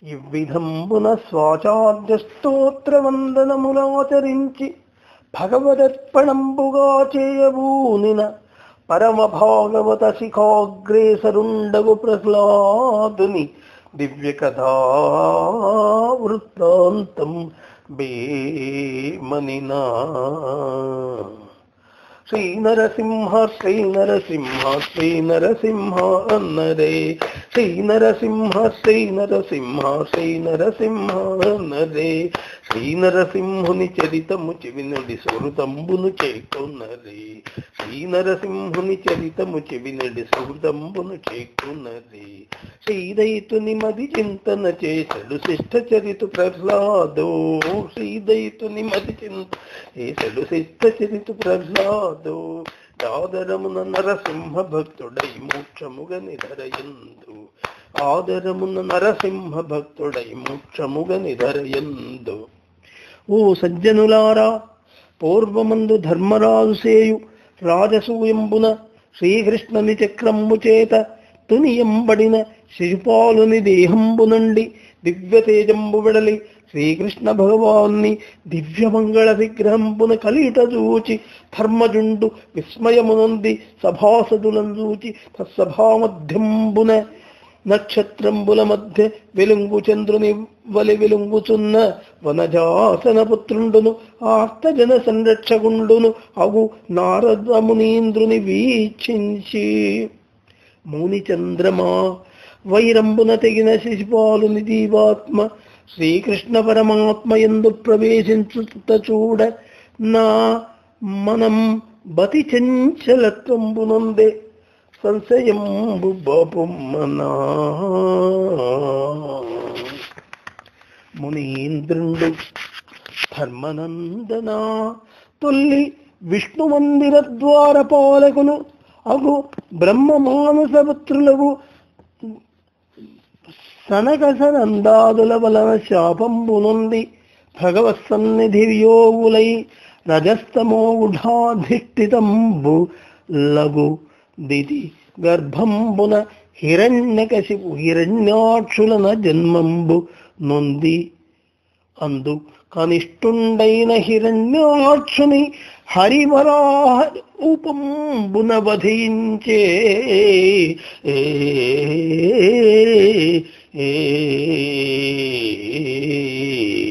ఇవ్విధంబున స్వాచార్య స్తోత్రవందనములాచరించి భగవదర్పణంబుగా చేయబూనిన పరమ భాగవత శిఖాగ్రేసరుండగు ప్రహ్లాదుని దివ్య కథా వృత్తాంతం బేమనినా శ్రీ నరసింహ శ్రీ నరసింహ శ్రీ నరసింహ అన్నరే శ్రీ నరసింహ శ్రీ నరసింహ శ్రీ నరసింహ అన్నరే శ్రీ నరసింహుని చరితము చెవినుడి సుహృతంబును చేకున్నరే శ్రీ నరసింహుని చరితము చెవినుడి సుహృతంబును చేకున్నరే శ్రీదయితుని మది చింతన చేసడు శిష్ట చరితు ప్రహ్లాదో శ్రీదయితుని మది చింత చేసడు శిష్ట చరితు ప్రహ్లాదో ఆదరమున నరసింహ భక్తుడై మోక్షముగ నిధరయందు ఆదరమున నరసింహ భక్తుడై మోక్షముగ నిధరయందు ఓ సజ్జనులారా పూర్వమందు ధర్మరాజు సేయు రాజసూయంబున శ్రీకృష్ణుని చక్రమ్ము చేత తునియంబడిన శిశుపాలుని దేహంబు నుండి దివ్య తేజంబు విడలి శ్రీకృష్ణ భగవాన్ని దివ్యమంగళ విగ్రహంబున కలిట చూచి ధర్మజుండు విస్మయమునంది సభాసదులను చూచి తత్సభామధ్యంబున నక్షత్రంబుల మధ్య వెలుంగు చంద్రుని వలి వెలుంగుచున్న వనజాసన పుత్రుండును ఆర్తజన సంరక్షగుండును అగు నారదమునీంద్రుని వీక్షించి ముని చంద్రమా వైరంబున తెగిన శిశుపాలుని దీవాత్మ శ్రీకృష్ణ పరమాత్మ ఎందు ప్రవేశించుట చూడ నా మనం బతి చంచలత్వంబునందే సంశయంబు బాపుమ్మనా మునీంద్రుండు ధర్మనందనా తొల్లి విష్ణు మందిర ద్వార పాలకును అగు బ్రహ్మ మానసపుత్రులకు సనక సనందాదుల వలన శాపంబు నుండి భగవత్ సన్నిధి యోగులై రజస్తమోఢాధిష్ఠితంబు లఘు దితి గర్భంబున హిరణ్యకశిపు హిరణ్యాక్షులన జన్మంబు నొంది అందు కనిష్ఠుండైన హిరణ్యాక్షుని హరివరాహ ఉపంబున వధించే ఏ ఏ